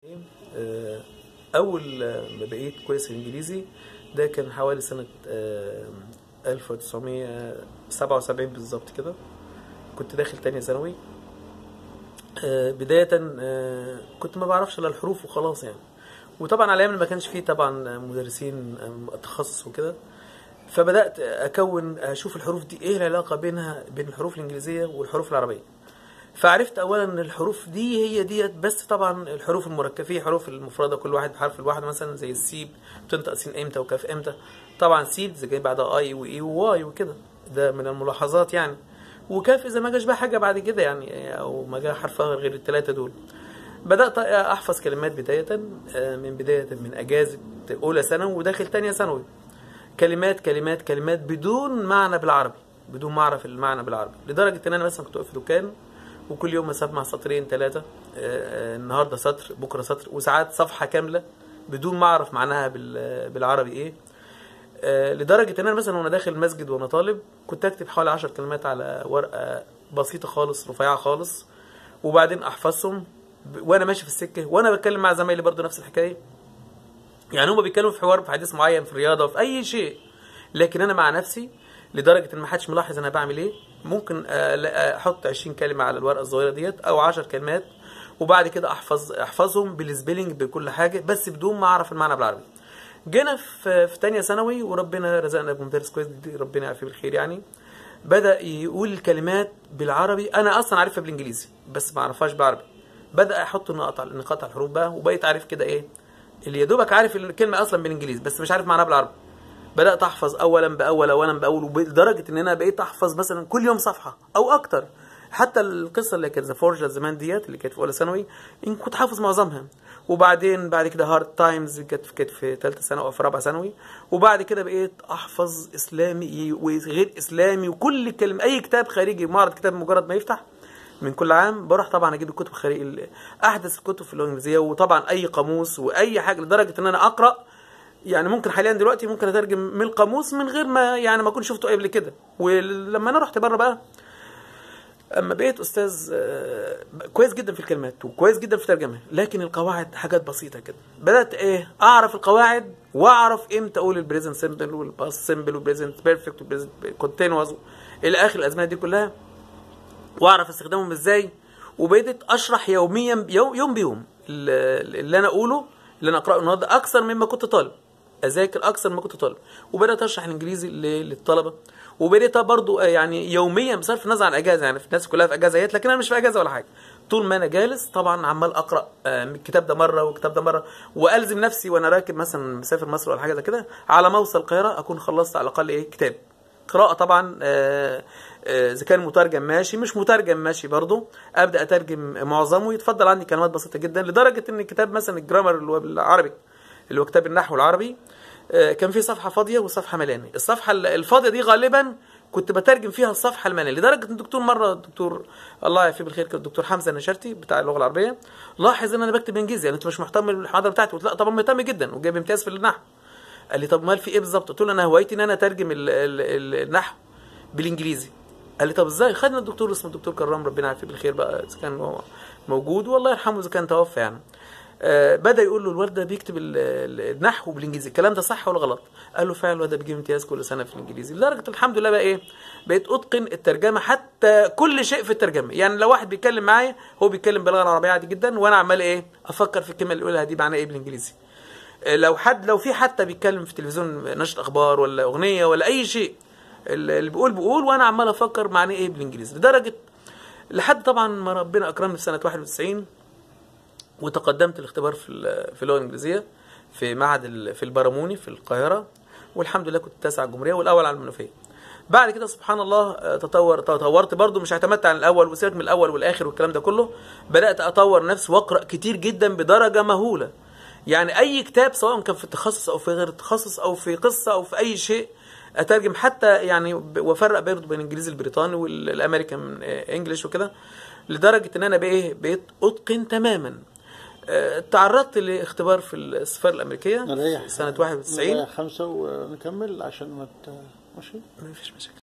آه، اول ما بقيت كويس في الانجليزي ده كان حوالي سنة آه، 1977 بالظبط كده كنت داخل تانية ثانوي آه، بداية آه، كنت ما بعرفش الا الحروف وخلاص يعني وطبعا على ايام ما كانش فيه طبعا مدرسين آه، تخصص وكده فبدات اكون اشوف الحروف دي ايه العلاقه بينها بين الحروف الانجليزيه والحروف العربيه فعرفت اولا ان الحروف دي هي ديت بس طبعا الحروف المركبه في حروف المفرده كل واحد بحرف الواحد مثلا زي السي بتنطق سين امتى وكاف امتى طبعا سي زي جاي بعدها اي واي وواي وكده ده من الملاحظات يعني وكاف اذا ما جاش بقى حاجه بعد كده يعني او ما جاء حرف غير الثلاثه دول بدات احفظ كلمات بدايه آه، من بدايه من اجازه اولى ثانوي وداخل ثانيه ثانوي كلمات كلمات كلمات بدون معنى بالعربي بدون ما اعرف المعنى بالعربي لدرجه ان انا مثلا كنت واقف في دكان وكل يوم اسمع سطرين ثلاثه النهارده سطر بكره سطر وساعات صفحه كامله بدون ما اعرف معناها بال- بالعربي ايه آه، لدرجه ان انا مثلا وانا داخل المسجد وانا طالب كنت اكتب حوالي 10 كلمات على ورقه بسيطه خالص رفيعه خالص وبعدين احفظهم ب- وانا ماشي في السكه وانا بتكلم مع زمايلي برضو نفس الحكايه يعني هم بيتكلموا في حوار في حديث معين في الرياضه في اي شيء لكن انا مع نفسي لدرجه ان ما حدش ملاحظ انا بعمل ايه ممكن آه، لا- احط 20 كلمه على الورقه الصغيره ديت او 10 كلمات وبعد كده احفظ احفظهم بالسبيلنج بكل حاجه بس بدون ما اعرف المعنى بالعربي جينا في في ثانيه ثانوي وربنا رزقنا بمدرس كويس دي ربنا يعافيه بالخير يعني بدا يقول الكلمات بالعربي انا اصلا عارفها بالانجليزي بس ما اعرفهاش بالعربي بدا احط النقط على نقاط على الحروف بقى وبقيت عارف كده ايه اللي يا دوبك عارف الكلمه اصلا بالانجليزي بس مش عارف معناها بالعربي بدات احفظ اولا باول اولا باول لدرجه ان انا بقيت احفظ مثلا كل يوم صفحه او اكتر حتى القصه اللي كانت ذا فورجا زمان ديت اللي كانت في اولى ثانوي إن كنت حافظ معظمها وبعدين بعد كده هارد تايمز كانت كانت في ثالثه ثانوي او في رابعه ثانوي وبعد كده بقيت احفظ اسلامي وغير اسلامي وكل كلمه اي كتاب خارجي معرض كتاب مجرد ما يفتح من كل عام بروح طبعا اجيب الكتب الخارجيه ال- احدث الكتب في اللغه الانجليزيه وطبعا اي قاموس واي حاجه لدرجه ان انا اقرا يعني ممكن حاليا دلوقتي ممكن اترجم من القاموس من غير ما يعني ما اكون شفته قبل كده ولما انا رحت بره بقى اما بقيت استاذ آه، كويس جدا في الكلمات وكويس جدا في الترجمه لكن القواعد حاجات بسيطه كده بدات ايه اعرف القواعد واعرف امتى اقول البريزنت سيمبل والباست سيمبل والبريزنت بيرفكت والبريزنت كونتينوس الى اخر الازمنه دي كلها واعرف استخدامهم ازاي وبقيت اشرح يوميا يوم, يوم بيوم ال- اللي انا اقوله اللي انا اقراه النهارده اكثر مما كنت طالب اذاكر اكثر مما كنت طالب وبدات اشرح الانجليزي ل- للطلبه وبدات برضو آه، يعني يوميا بصرف النظر عن اجازه يعني في الناس كلها في اجازات لكن انا مش في اجازه ولا حاجه طول ما انا جالس طبعا عمال اقرا آه، الكتاب ده مره والكتاب ده مره والزم نفسي وانا راكب مثلا مسافر مصر ولا حاجه زي كده على ما اوصل القاهره اكون خلصت على الاقل ايه كتاب قراءة طبعا آه، آه، إذا كان مترجم ماشي مش مترجم ماشي برضه أبدأ أترجم معظمه يتفضل عندي كلمات بسيطة جدا لدرجة إن كتاب مثلا الجرامر اللي هو بالعربي اللي هو كتاب النحو العربي آه، كان فيه صفحة فاضية وصفحة مليانة الصفحة الفاضية دي غالبا كنت بترجم فيها الصفحة المليانة لدرجة إن الدكتور مرة الدكتور الله يعافيه بالخير كان الدكتور حمزة النشرتي بتاع اللغة العربية لاحظ إن أنا بكتب إنجليزي يعني أنت مش مهتم بالمحاضرة بتاعتي قلت لا طبعا مهتم جدا وجايب امتياز في النحو قال لي طب مال في ايه بالظبط قلت له انا هوايتي ان انا اترجم ال- ال- ال- النحو بالانجليزي قال لي طب ازاي خدنا الدكتور اسمه الدكتور كرام ربنا يعافيه بالخير بقى اذا كان هو موجود والله يرحمه اذا كان توفى يعني آه بدا يقول له الواد ده بيكتب ال- ال- النحو بالانجليزي الكلام ده صح ولا غلط قال له فعلا الواد ده بيجيب امتياز كل سنه في الانجليزي لدرجه الحمد لله بقى ايه بقيت اتقن الترجمه حتى كل شيء في الترجمه يعني لو واحد بيتكلم معايا هو بيتكلم باللغه العربيه عادي جدا وانا عمال ايه افكر في الكلمه اللي يقولها دي معناها ايه بالانجليزي لو حد لو في حتى بيتكلم في التلفزيون نشر اخبار ولا اغنيه ولا اي شيء اللي بيقول بيقول وانا عمال افكر معناه ايه بالانجليزي لدرجه لحد طبعا ما ربنا اكرمني في سنه 91 وتقدمت الاختبار في ال- في اللغه الانجليزيه في معهد ال- في البراموني في القاهره والحمد لله كنت التاسع على الجمهوريه والاول على المنوفيه بعد كده سبحان الله آه، تطور تطورت برضو مش اعتمدت على الاول وسيبك من الاول والاخر والكلام ده كله بدات اطور نفسي واقرا كتير جدا بدرجه مهوله يعني اي كتاب سواء كان في التخصص او في غير التخصص او في قصه او في اي شيء اترجم حتى يعني ب- وافرق برضه بين الانجليزي البريطاني والامريكان انجلش وكده لدرجه ان انا بقى بقيت اتقن تماما آه، تعرضت لاختبار في السفاره الامريكيه نريح سنه 91 نريح خمسة ونكمل عشان ما ت- ماشي ما فيش مشاكل